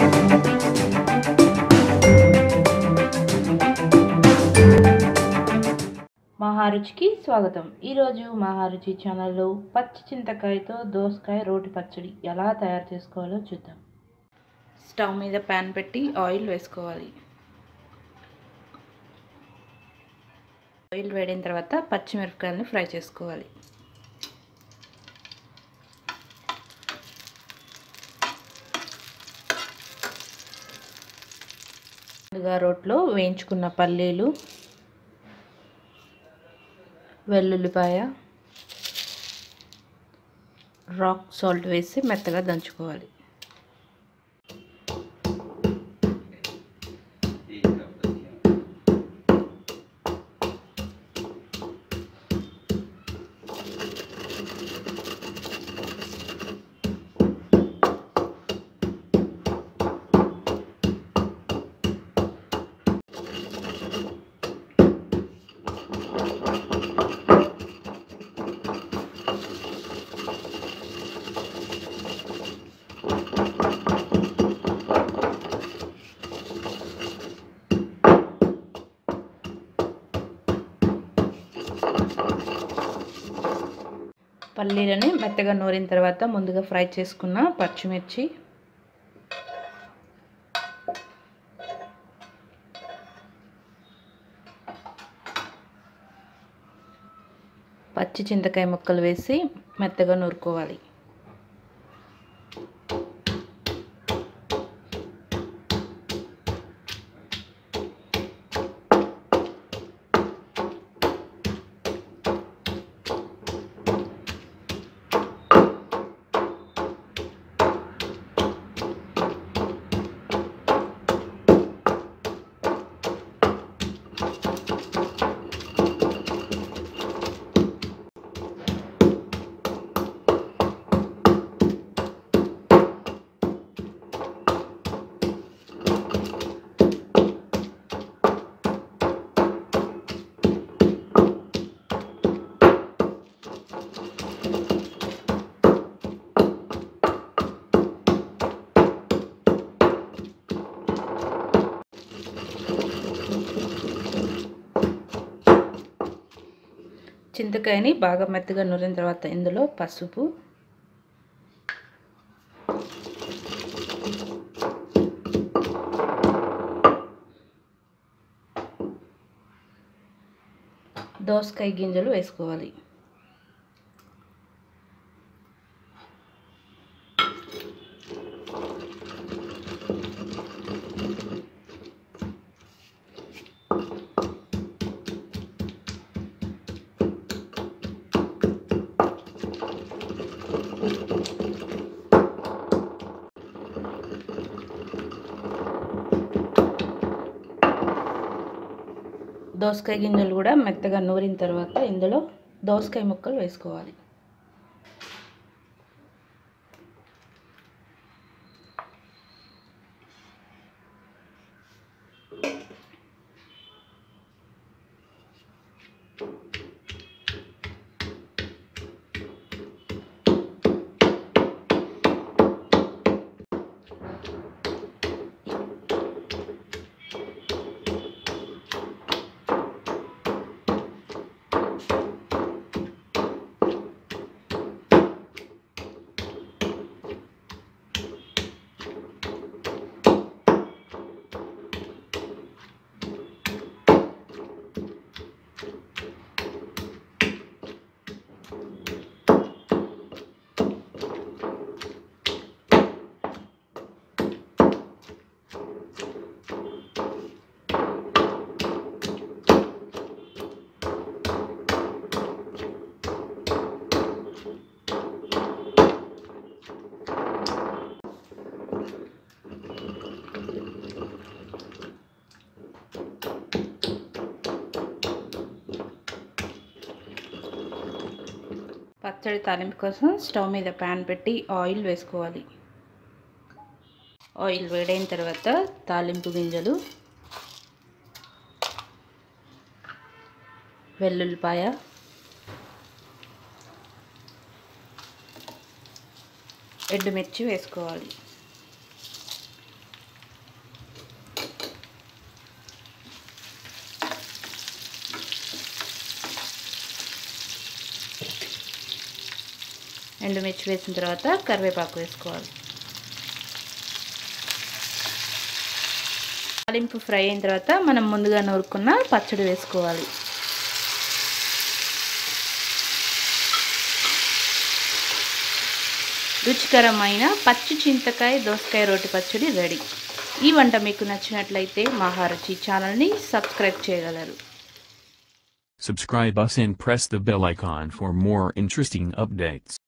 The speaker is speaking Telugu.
మహారుచికి స్వాగతం ఈరోజు మహారుచి ఛానల్లో పచ్చి చింతకాయతో దోసకాయ రోటి పచ్చడి ఎలా తయారు చేసుకోవాలో చూద్దాం స్టవ్ మీద ప్యాన్ పెట్టి ఆయిల్ వేసుకోవాలి ఆయిల్ వేడిన తర్వాత పచ్చిమిరపకాయలను ఫ్రై చేసుకోవాలి ముందుగా రోట్లో వేయించుకున్న పల్లీలు వెల్లుల్లిపాయ రాక్ సాల్ట్ వేసి మెత్తగా దంచుకోవాలి పల్లీలని మెత్తగా నూరిన తర్వాత ముందుగా ఫ్రై చేసుకున్న పచ్చిమిర్చి పచ్చి చింతకాయ ముక్కలు వేసి మెత్తగా నూరుకోవాలి చింతకాయని బాగా మెత్తగా నూరిన తర్వాత ఇందులో పసుపు దోసకాయ గింజలు వేసుకోవాలి దోసకాయ గింజలు కూడా మెత్తగా నూరిన తర్వాత ఇందులో దోసకాయ ముక్కలు వేసుకోవాలి పచ్చడి తాలింపు కోసం స్టవ్ మీద ప్యాన్ పెట్టి ఆయిల్ వేసుకోవాలి ఆయిల్ వేడైన తర్వాత తాలింపు గింజలు వెల్లుల్లిపాయ ఎండుమిర్చి వేసుకోవాలి ఎండుమిర్చి వేసిన తర్వాత కరివేపాకు వేసుకోవాలి తాలింపు ఫ్రై అయిన తర్వాత మనం ముందుగా నూరుకున్న పచ్చడి వేసుకోవాలి రుచికరమైన పచ్చి చింతకాయ దోసకాయ రోటి పచ్చడి రెడీ ఈ వంట మీకు నచ్చినట్లయితే మహారుచి ఛానల్ని సబ్స్క్రైబ్ చేయగలరు Subscribe us and press the bell icon for more interesting updates.